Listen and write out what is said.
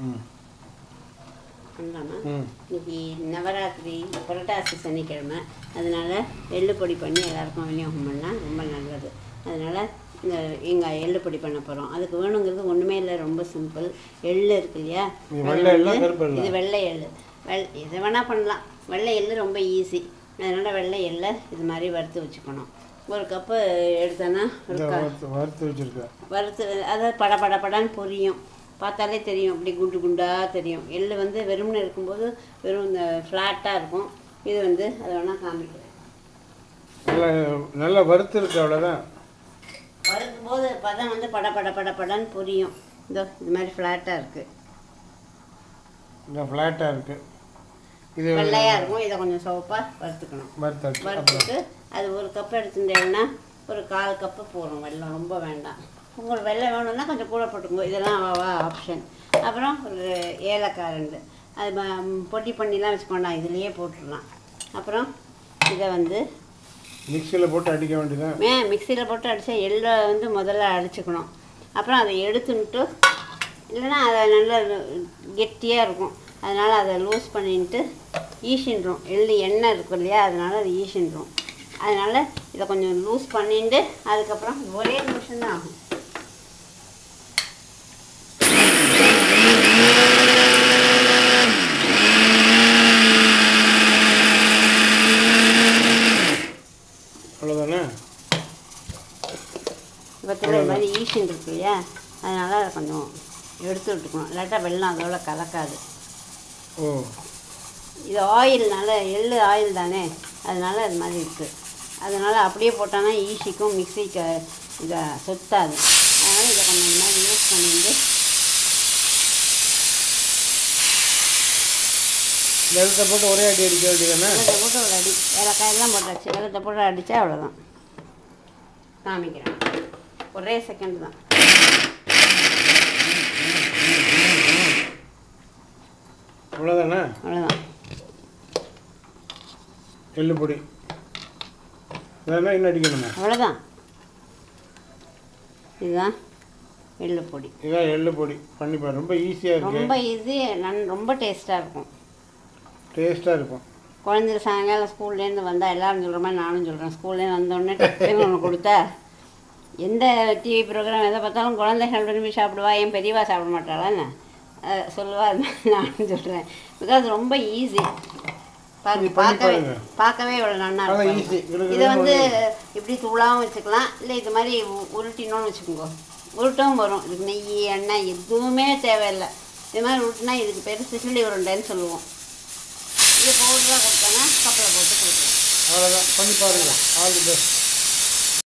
ம் பண்ணலாமா ம் இன்னைக்கு நவராத்திரி புரட்டாசி சனிக்கிழமை அதனால் எள்ளு பொடி பண்ணி எல்லாருக்கும் விநியோகம் பண்ணால் ரொம்ப நல்லது அதனால் இந்த எங்கள் எள்ளு பொடி பண்ண போகிறோம் அதுக்கு வேணுங்கிறது ஒன்றுமே இல்லை ரொம்ப சிம்பிள் எள்ளு இருக்கு இல்லையா இது அது வெள்ளை எள்ளா, வந்து- கருப்பு எள்ளா? இது வெள்ளை எள்ளு வெள் எதை வேணால் பண்ணலாம் வெள்ளை எள்ளு ரொம்ப ஈஸி அதனால் வெள்ளை எள்ளை இது மாதிரி வறுத்து வச்சுக்கணும் ஒரு கப்பு எடுத்தோன்னா ஒரு இந்த க வறுத்து வறுத்து வச்சுருக்கேன் வறுத்து அதாவது பட பட படன்னு பொரியும் பார்த்தாலே தெரியும் அப்படி குண்டு குண்டாக தெரியும் எள்ளு வந்து வெறும்னு இருக்கும்போது வெறும் இந்த ஃப்ளாட்டாக இருக்கும் இது வந்து அதை வேணால் காமிக்கிறேன் நல்லா நல்லா வறுத்து இருக்கு அவ்வளோதான் வறுக்கும் போது பதம் வந்து பட பட பட படன்னு பொரியும் இதோ இது மாதிரி ஃப்ளாட்டாக இருக்குது இந்த ஃப்ளாட்டாக இருக்கு இது வெள்ளையாக இருக்கும் இதை கொஞ்சம் சிவப்பாக வறுத்துக்கணும் வறுத்தாச்சு அப்புறம் வறுத்துட்டு அது ஒரு கப் எடுத்துட்டேன்னா ஒரு கால் கப்பு போதும் வெல்லம் ரொம்ப வேண்டாம் உங்களுக்கு வெள்ளம் வேணும்னா கொஞ்சம் கூட போட்டுக்கோங்க இதெல்லாம் ஆப்ஷன் அப்புறம் ஒரு ஏலக்காய் ரெண்டு அது ம- பொடி பண்ணிலாம் வச்சுக்கோண்டா இதுலேயே போட்டுடலாம் அப்புறம் இதை வந்து மிக்சியில் போட்டு அடிக்க வேண்டியதான் மே மிக்சியில் போட்டு அடித்தா எள்ளை வந்து முதல்ல அடிச்சுக்கணும் அப்புறம் அதை எடுத்துன்ட்டு இல்லைன்னா அதை நல்லா கெட்டியாக இருக்கும் அதனால் அதை லூஸ் பண்ணிட்டு ஈசின்றோம் எள்ளு எண்ணெய் இருக்கும் இல்லையா அதனால் அது ஈசின்றோம் அதனால் இதை கொஞ்சம் லூஸ் பண்ணிட்டு அதுக்கப்புறம் ஒரே நிமிஷம் தான் ஆகும் அவ்வளோதானே பத்தில் இது மாதிரி ஈசின் இருக்கு இல்லையா அதனால் அதை கொஞ்சம் எடுத்து விட்டுக்கணும் இல்லாட்டா வெள்ளம் அதோட கலக்காது ஓ இது ஆயில்னால எள்ளு ஆயில் தானே அதனால அது மாதிரி இருக்குது அதனால் அப்படியே போட்டோன்னா ஈஸிக்கும் மிக்சிக்கு இதை சொத்தாது அதனால் இதை கொஞ்சம் இந்த மாதிரி யூஸ் பண்ணிட்டு வெள்ளத்தை போட்டு ஒரே அடி அடிக்க வேண்டியதானே வெள்ளத்தை போட்டு ஒரு அடி ஏலக்காயெல்லாம் போட்டாச்சு வெள்ளத்தை போட்டு அடித்தா அவ்வளோதான் காமிக்கிறேன் ஒரே செகண்ட் தான் அவ்வளோதானே அவ்வளோதான் எள்ளு பொடி வேணா இன்னும் அடிக்கணுமா அவ்வளோதான் இதுதான் எள்ளு பொடி இதான் எள்ளு பொடி பண்ணி பாரு ரொம்ப ஈஸியாக இருக்கு ரொம்ப ஈஸி நன் ரொம்ப டேஸ்ட்டாக இருக்கும் டேஸ்ட்டாக இருக்கும் குழந்தைங்க சாயங்காலம் ஸ்கூல்லேருந்து வந்தால் எல்லாரும் சொல்கிற மாதிரி நானும் சொல்கிறேன் ஸ்கூல்லேருந்து வந்தோடனே டக்குன்னு ஒன்று கொடுத்தா எந்த டிவி ப்ரோக்ராம் எதை பார்த்தாலும் குழந்தைகள் விரும்பி சாப்பிடுவா என் பெரியவா சாப்பிட மாட்டாளான்னு அஹ் சொல்லுவா அது மாதிரி நானும் சொல்கிறேன் பிகாஸ் ரொம்ப ஈஸி இது பண்ணி பார்க்கவே பாருங்க. பார்க்கவே இவ்வளோ நல்லா அதான் இருக்கும் easy. இதுல இதை வந்து ஒண்ணும் இப்படி தூளாகவும் வச்சுக்கலாம் இல்லை இது மாதிரி உ- உருட்டினோன்னு வச்சுக்கோங்க உருட்டவும் வரும் இதுக்கு நெய் எண்ணெய் எதுவுமே தேவையில்லை இது மாதிரி உருட்டினா இதுக்கு பேர் சிசிலி உருண்டைன்னு சொல்லுவோம் இது பவுடராக கொடுத்தோன்னா கப்பில் போட்டு கொடுக்கலாம் அவ்வளோதான் பண்ணி பாருங்க ஆல் தி பெஸ்ட்